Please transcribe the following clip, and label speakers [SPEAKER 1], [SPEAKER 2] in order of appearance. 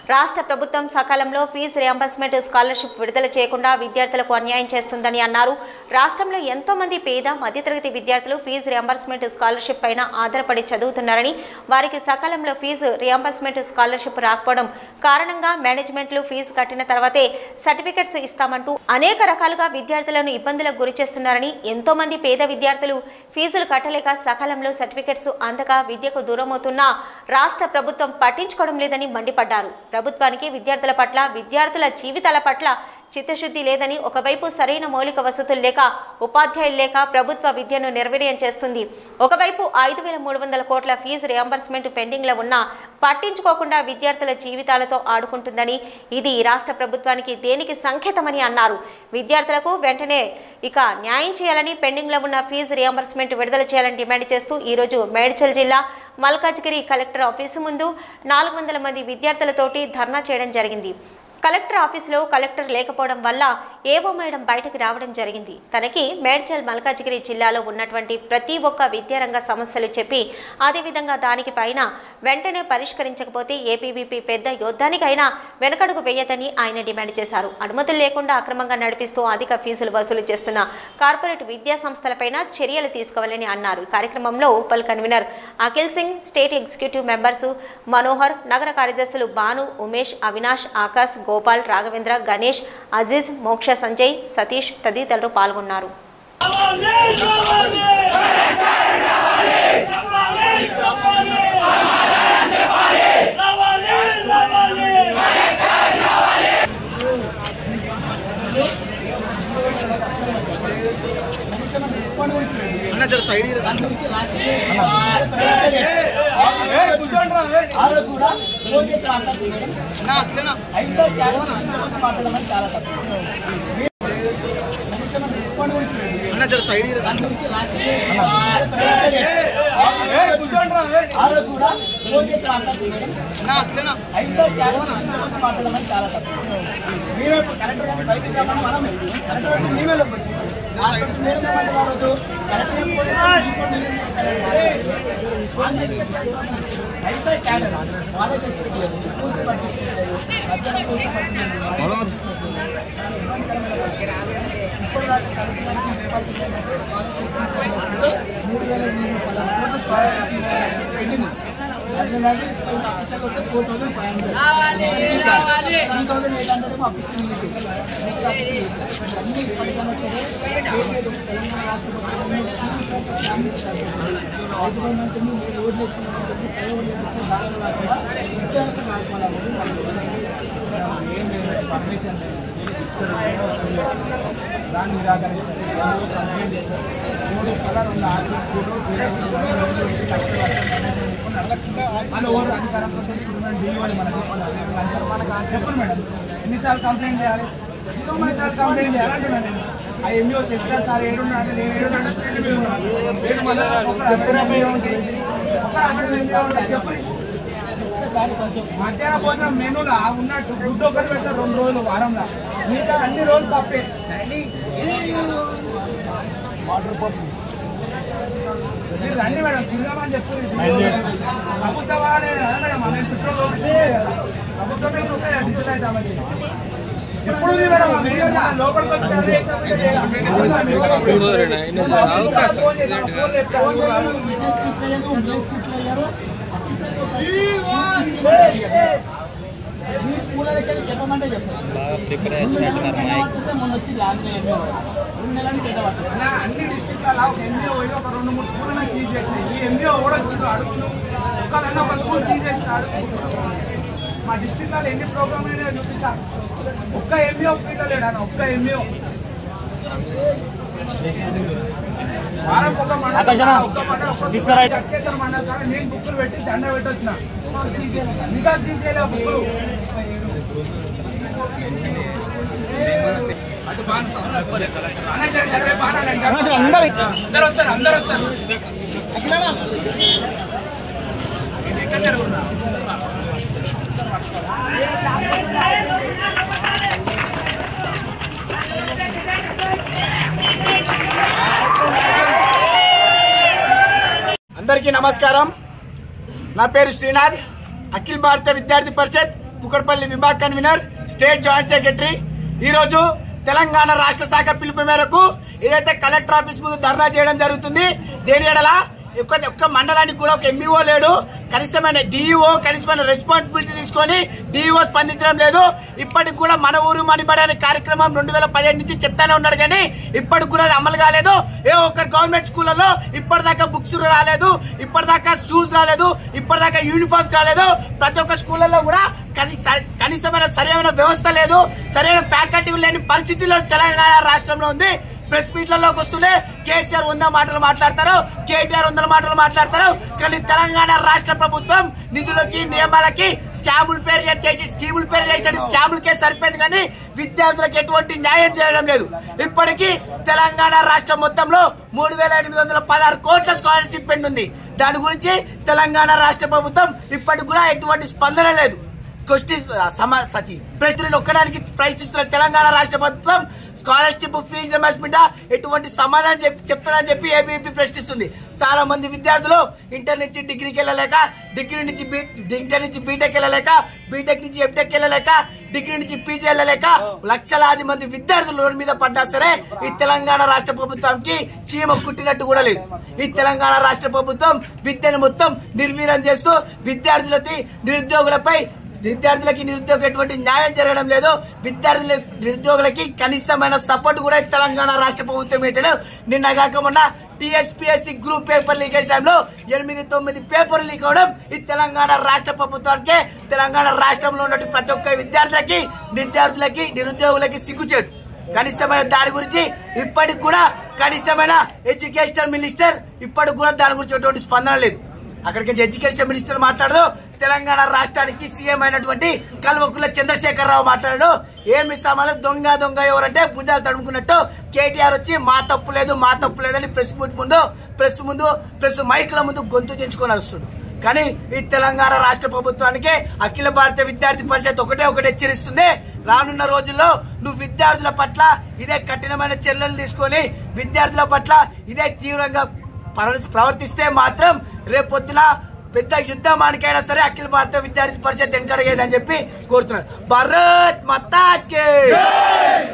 [SPEAKER 1] రాష్ట్ర ప్రభుత్వం సకాలంలో ఫీజు రియంబర్స్మెంట్ స్కాలర్షిప్ విడుదల చేయకుండా విద్యార్థులకు అన్యాయం చేస్తుందని అన్నారు రాష్ట్రంలో ఎంతో మంది పేద మధ్యతరగతి విద్యార్థులు ఫీజు రియంబర్స్మెంట్ స్కాలర్షిప్ పైన ఆధారపడి చదువుతున్నారని వారికి సకాలంలో ఫీజు రియంబర్స్మెంట్ స్కాలర్షిప్ రాకపోవడం కారణంగా మేనేజ్మెంట్లు ఫీజు కట్టిన తర్వాతే సర్టిఫికెట్స్ ఇస్తామంటూ అనేక రకాలుగా విద్యార్థులను ఇబ్బందులకు గురి చేస్తున్నారని ఎంతో మంది పేద విద్యార్థులు ఫీజులు కట్టలేక సకాలంలో సర్టిఫికెట్స్ అందక విద్యకు దూరమవుతున్నా రాష్ట్ర ప్రభుత్వం పట్టించుకోవడం లేదని మండిపడ్డారు ప్రభుత్వానికి విద్యార్థుల పట్ల విద్యార్థుల జీవితాల పట్ల చిత్తశుద్ధి లేదని ఒకవైపు సరైన మౌలిక వసతులు లేక ఉపాధ్యాయులు లేక ప్రభుత్వ విద్యను నిర్వీర్యం చేస్తుంది ఒకవైపు ఐదు వేల మూడు వందల కోట్ల ఫీజు రియంబర్స్మెంట్ పెండింగ్లో ఉన్నా పట్టించుకోకుండా విద్యార్థుల జీవితాలతో ఆడుకుంటుందని ఇది రాష్ట్ర ప్రభుత్వానికి దేనికి సంకేతమని అన్నారు విద్యార్థులకు వెంటనే ఇక న్యాయం చేయాలని పెండింగ్లో ఉన్న ఫీజు రియంబర్స్మెంట్ విడుదల చేయాలని డిమాండ్ చేస్తూ ఈరోజు మేడ్చల్ జిల్లా మల్కాజ్గిరి కలెక్టర్ ఆఫీసు ముందు నాలుగు వందల మంది విద్యార్థులతోటి ధర్నా చేయడం జరిగింది కలెక్టర్ ఆఫీసులో కలెక్టర్ లేకపోవడం వల్ల ఏవో మేడం బయటకు రావడం జరిగింది తనకి మేడ్చల్ మల్కాజిగిరి జిల్లాలో ఉన్నటువంటి ప్రతి ఒక్క విద్యారంగ సమస్యలు చెప్పి అదేవిధంగా దానికి పైన వెంటనే పరిష్కరించకపోతే ఏపీవీపీ పెద్ద యుద్ధానికైనా వెనకడుగు వేయదని ఆయన డిమాండ్ చేశారు అనుమతులు లేకుండా అక్రమంగా నడిపిస్తూ అధిక ఫీజులు వసూలు చేస్తున్న కార్పొరేట్ విద్యా సంస్థలపైన చర్యలు తీసుకోవాలని అన్నారు ఈ కార్యక్రమంలో Uppal convenor Akhil Singh state executive members Manohar నగర కార్యదర్శులు భాను ఉమేష్ అవినాష్ ఆకాశ్ గోపాల్ రాఘవేంద్ర గణేష్ అజీజ్ మోక్ష సంజయ్ సతీష్ తదితరులు పాల్గొన్నారు
[SPEAKER 2] అన్న జర సైడ్
[SPEAKER 3] ఆ రోజు కూడా ఫోన్ చేసి మాట్లాడుతున్నాం
[SPEAKER 2] అన్న అట్లేనా
[SPEAKER 3] ఐదు సార్ క్యాబ్ మాట్లాడమని చాలా తప్పు కనీసం మన రెస్పాన్సిబిలిటీ లేదు.
[SPEAKER 2] అన్న జర సైడ్
[SPEAKER 3] దాని గురించి లాస్ట్ ఆ రోజు కూడా ఫోన్ చేసి మాట్లాడుతున్నాం
[SPEAKER 2] అన్న అట్లేనా
[SPEAKER 3] ఐదు సార్ క్యాబ్ మాట్లాడమని చాలా తప్పు మేమే ఇప్పుడు కలెక్టర్ గారిని బయటకు రమ్మని మనం కలెక్టర్ గారిని మేమే లోపలికి వచ్చాం. లాస్ట్ రోజు మీరు ఏమంటే ఆ రోజు కలెక్టర్ గారిని ఫోన్ చేసి ఈ ఫోన్ చేసి ఐదు sir cab college expect schools పట్టించుకోలేదు మధ్యాహ్నం కోసం పట్టించుకోలేదు ఇప్పుడు దాకా కలెక్టర్ గారికి ఇవ్వాల్సింది ఏంటంటే స్కాలర్షిప్ మూడు వేల ఎనిమిది వందల కోట్ల స్కాలర్షిప్ పెండింగ్ అది కాదు ఇప్పుడు ఆఫీసర్కి వస్తే four thousand five hundred three thousand eight hundred ఏమో ఆఫీసర్ నెక్స్ట్ ఆఫీసర్ అన్ని ఇప్పటికైనా సరే చేసేది తెలంగాణ రాష్ట్ర ప్రభుత్వం రోడ్ చేస్తున్నటువంటి ప్రయోగం చేస్తున్న దాని కాకుండా విద్యార్థులు రాకపోవాలి ఏం లేదు పర్మిషన్ దాన్ని నిరాకరించారు ఎవరో కంప్లైంట్ చేశారు మూడు కలర్ ఉన్న వాళ్ళు ఓరు అధికారంలో తీసుకున్నాడు ఢిల్లీ మనకు చెప్పండి మేడం ఎన్నిసార్లు కంప్లైంట్ చేయాలి ఎంతో మంది సార్లు కంప్లైంట్ చేయాలంటే మేడం ఆ ఎన్నో చెప్తారు సార్ ఏడున్నా అంటే నేను ఏడున్నా చెప్పండి ఒకసారి కొంచెం మధ్యాహ్న భోజనం మెనూలా ఉన్నట్టు ఫుడ్ ఒకటి పెడతారు రెండు రోజులు వారంలో మిగతా అన్ని రోజులు తప్పే వాటర్ పంప్ మీరు రండి మేడం తిరగమని చెప్పి ప్రభుత్వం వాళ్ళే కదా మేడం మన పెట్రోల్ ఒకటి ప్రభుత్వమే ఉంటాయి డిజిటల్ అయితే అవన్నీ ఎప్పుడు ఉంది మేడం ఆ వీడియో నా లోపలికి వచ్చి అదే అయితే ఫోన్ చేసి ఫోన్ చెప్తాను మీ స్కూల్ దగ్గర చెప్పమంటే చెప్పండి మొన్న వచ్చి లాంగ్ రెండు నెలలు చెడ్డబట్టారు అన్ని డిస్ట్రిక్ట్లలో ఒక ఎంబీఓ పోయి ఒక రెండు మూడు స్కూల్ సీజ్ చేసినాయి ఈ ఎంబీఓ కూడా వచ్చిండు అడుగును ఒక్కదన్నా ఒక స్కూల్ సీజ్ చేసినాడు మా డిస్ట్రిక్ట్లో ఎన్ని ప్రోగ్రామ్ అయినా చూపిస్తా ఒక్క ఎంబీఓ ఫీల్డ్ లేడాను ఒక్క ఎంబీఓ వారం ఒక మండలం ఒక్క మండలం తీసుకురా అత్యవసర మండలం కానీ నేను బుక్కులు పెట్టి దండ పెట్టొచ్చిన ఇంకా తీసేయలే బుక్కులు అందరూ వస్తారు అందరూ వస్తారు
[SPEAKER 4] అందరికీ నమస్కారం నా పేరు శ్రీనాథ్ అఖిల భారత విద్యార్థి పరిషత్ కుకట్పల్లి విభాగ్ కన్వీనర్ స్టేట్ జాయింట్ సెక్రటరీ ఈ రోజు తెలంగాణ రాష్ట్ర శాఖ పిలుపు మేరకు ఏదైతే కలెక్టర్ ఆఫీస్ ముందు ధర్నా చేయడం జరుగుతుంది దేని ఎడల ఒక్క ఒక్క మండలానికి కూడా ఒక ఎంఈఓ లేడు కనీసమైన డిఈఓ కనీసమైన రెస్పాన్సిబిలిటీ తీసుకొని డిఈఓ స్పందించడం లేదు ఇప్పటికి కూడా మన ఊరు మణిబడి అనే కార్యక్రమం రెండు వేల పదిహేడు నుంచి చెప్తానే ఉన్నాడు కానీ ఇప్పటికి కూడా అది అమలు కాలేదు ఏ ఒక్క గవర్నమెంట్ స్కూళ్ళలో ఇప్పటిదాకా బుక్స్ రాలేదు ఇప్పటిదాకా షూస్ రాలేదు ఇప్పటిదాకా యూనిఫామ్స్ రాలేదు ప్రతి ఒక్క స్కూళ్ళలో కూడా కని- స- కనీసమైన సరైన వ్యవస్థ లేదు సరైన ఫ్యాకల్టీ లేని పరిస్థితుల్లో తెలంగాణ రాష్ట్రంలో ఉంది ప్రెస్ మీట్లలోకి వస్తూనే కేసీఆర్ వంద మాటలు మాట్లాడతారు కేటీఆర్ వందల మాటలు మాట్లాడతారు కానీ తెలంగాణ రాష్ట్ర ప్రభుత్వం నిధులకి నియమాలకి స్టాంపుల పేరు చేసి స్కీముల పేరు చేసి స్టాంపులకే సరిపోయింది కానీ విద్యార్థులకు ఎటువంటి న్యాయం చేయడం లేదు ఇప్పటికీ తెలంగాణ రాష్ట్రం మొత్తంలో మూడు వేల ఎనిమిది వందల పదహారు కోట్ల స్కాలర్షిప్ ఉంది దాని గురించి తెలంగాణ రాష్ట్ర ప్రభుత్వం ఇప్పటికి కూడా ఎటువంటి స్పందన లేదు క్వశ్చన్ సమ సచి ప్రశ్నలు ఒక్కడానికి ప్రయత్నిస్తున్న తెలంగాణ రాష్ట్ర ప్రభుత్వం స్కాలర్షిప్ ఫీజు రిమర్స్మెంట్ ఎటువంటి సమాధానం చెప్ చెప్తారని చెప్పి ఏబీపీ ప్రశ్నిస్తుంది చాలా మంది విద్యార్థులు ఇంటర్ నుంచి డిగ్రీకి వెళ్ళలేక డిగ్రీ నుంచి బీ ఇంటర్ నుంచి బీటెక్ వెళ్ళలేక బీటెక్ నుంచి ఎంటెక్ వెళ్ళలేక డిగ్రీ నుంచి పీజీ వెళ్ళలేక లక్షలాది మంది విద్యార్థులు రోడ్డు మీద పడ్డా సరే ఈ తెలంగాణ రాష్ట్ర ప్రభుత్వానికి చీమ కుట్టినట్టు కూడా లేదు ఈ తెలంగాణ రాష్ట్ర ప్రభుత్వం విద్యను మొత్తం నిర్వీర్యం చేస్తూ విద్యార్థులకి నిరుద్యోగులపై విద్యార్థులకి నిరుద్యోగ ఎటువంటి న్యాయం జరగడం లేదు విద్యార్థుల నిరుద్యోగులకి కనీసమైన సపోర్ట్ కూడా ఈ తెలంగాణ రాష్ట్ర ప్రభుత్వం ఏంటో నిన్న కాక మొన్న టీఎస్పీఎస్సీ గ్రూప్ పేపర్ లీకేజ్ టైంలో ఎనిమిది తొమ్మిది పేపర్లు లీక్ అవడం ఈ తెలంగాణ రాష్ట్ర ప్రభుత్వానికి తెలంగాణ రాష్ట్రంలో ఉన్నటువంటి ప్రతి ఒక్క విద్యార్థులకి విద్యార్థులకి నిరుద్యోగులకి సిగ్గుచేటు కనిష్టమైన దాని గురించి ఇప్పటికి కూడా కనిష్టమైన ఎడ్యుకేషనల్ మినిస్టర్ ఇప్పటికి కూడా దాని గురించి ఎటువంటి స్పందన లేదు అక్కడికి నుంచి ఎడ్యుకేషన్ మినిస్టర్ మాట్లాడదు తెలంగాణ రాష్ట్రానికి సీఎం అయినటువంటి కల్వకుల చంద్రశేఖరరావు మాట్లాడాడు ఏమి సమాలు దొంగ దొంగ ఎవరంటే భుజాలు తడుముకున్నట్టు కేటీఆర్ వచ్చి మా తప్పు లేదు మా తప్పు లేదని ప్రెస్ మీట్ ముందు ప్రెస్ ముందు ప్రెస్ మైక్ల ముందు గొంతు తెంచుకొని వస్తుడు కానీ ఈ తెలంగాణ రాష్ట్ర ప్రభుత్వానికి అఖిల భారత విద్యార్థి పరిషత్ ఒకటే ఒకటి హెచ్చరిస్తుంది రానున్న రోజుల్లో నువ్వు విద్యార్థుల పట్ల ఇదే కఠినమైన చర్యలు తీసుకొని విద్యార్థుల పట్ల ఇదే తీవ్రంగా ప్రవ- ప్రవర్తిస్తే మాత్రం రేపొద్దున పెద్ద యుద్ధమానికైనా సరే అఖిల భారత విద్యార్థి పరిషత్ వెనకడగేదని చెప్పి కోరుతున్నారు భారత్ మతాకే